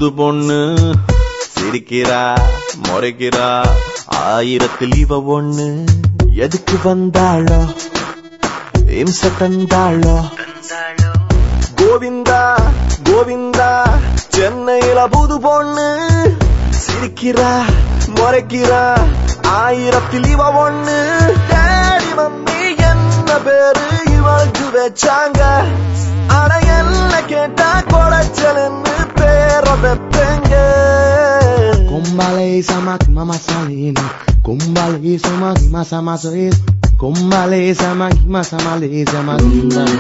புது பொண்ணு சிரிக்கிறா முறைக்கிறா ஆயிரத்தில் இவ ஒண்ணு எதுக்கு வந்தாளோ இம்ச தந்தாளோ கோவிந்தா கோவிந்தா சென்னையில புது பொண்ணு சிரிக்கிறா முறைக்கிறா ஆயிரத்தில் இவ ஒண்ணு டேடி மம்மி என்ன பேரு இவளுக்கு வச்சாங்க ஆனா என்ன கேட்டா கொலைச்சலன்னு பேர வைப்பேங்க Kumbale samaki mama salini Kumbale samaki masa masois Kumbale samaki masa male samaki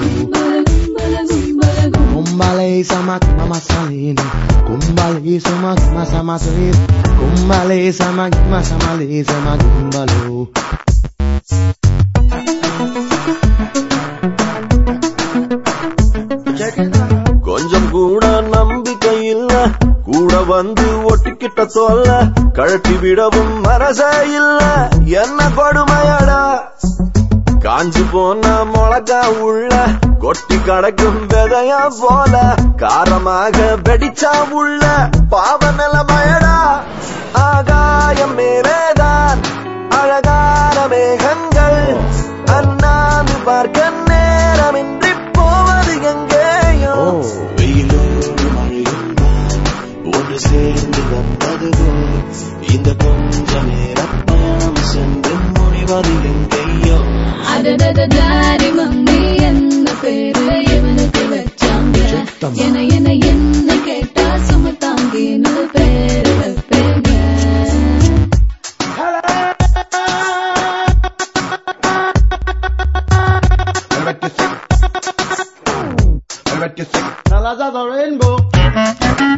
Kumbale samaki mama salini Kumbale samaki masa masois Kumbale samaki masa male samaki kumbalo கொஞ்சம் கூட நம்பிக்கை இல்ல கூட வந்து ஒட்டிக்கிட்ட சொல்ல கழட்டி விடவும் மனசே இல்ல என்ன கொடுமையடா காஞ்சு போன மிளகா உள்ள கொட்டி கடக்கும் விதையா போல காரமாக வெடிச்சா உள்ள பாவ நிலமயடா ஆகாயம் மேலேதான் அழகான மேகங்கள் அண்ணாந்து பார்க்க நேரமின்றி போவது எங்கேயோ வெயிலோடு மழையும் ஒன்று சேர்ந்து வந்தது போல் இந்த கொஞ்ச நேர பயணம் சென்று முடிவது எங்கேயோ அடடடடாரி மம்மி என்ன பேரு இவனுக்கு வச்சாங்க என என என்ன கேட்டா சுமத்தாங்கின்னு பேரு வைப்பேங்க Colors of the rainbow.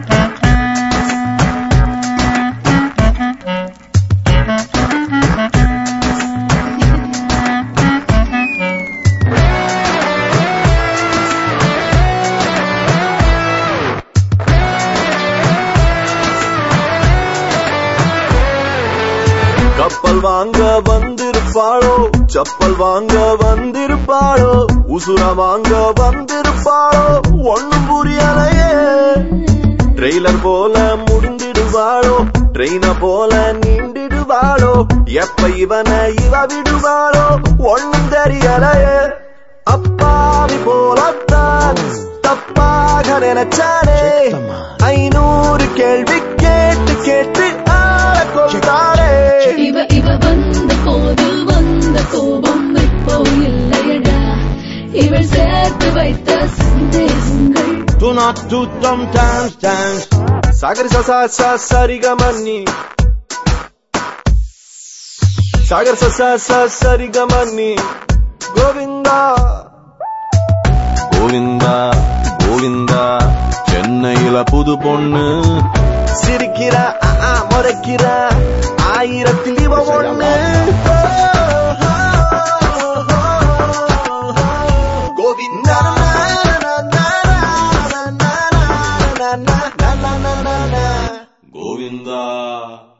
கப்பல் வாங்க வந்திருப்பாளோ செப்பல் வாங்க வந்திருப்பாளோ உசுர வாங்க வந்திருப்பாளோ ஒண்ணும் புரியலையே ட்ரெய்லர் போல முடிந்திடுவாளோ ட்ரெயின போல நீண்டிடுவாளோ எப்ப இவன இவ விடுவாளோ ஒண்ணும் தெரியலையே அப்பாவி போலத்தான் தப்பாக நினைச்சானே ஐநூறு கேள்வி கேட்டு கேட்டு ஆள கொண்டாரே இவ இவ வந்த போது வந்த கோபம் இப்போ இல்லையடா இவள் சேர்த்து வைத்த சந்தேகங்கள் Do not do dumb dance, dance. சாகரி சசா சா சரிகமன்னி சாகர் சசா சா சரிகமன்னி கோவிந்தா கோவிந்தா கோவிந்தா சென்னையில புது பொண்ணு சிரிக்கிறா ஆ, ஆ, முறைக்கிறா ஆயிரத்தில் இவ ஒண்ணு கோவிந்தா கோவிந்தா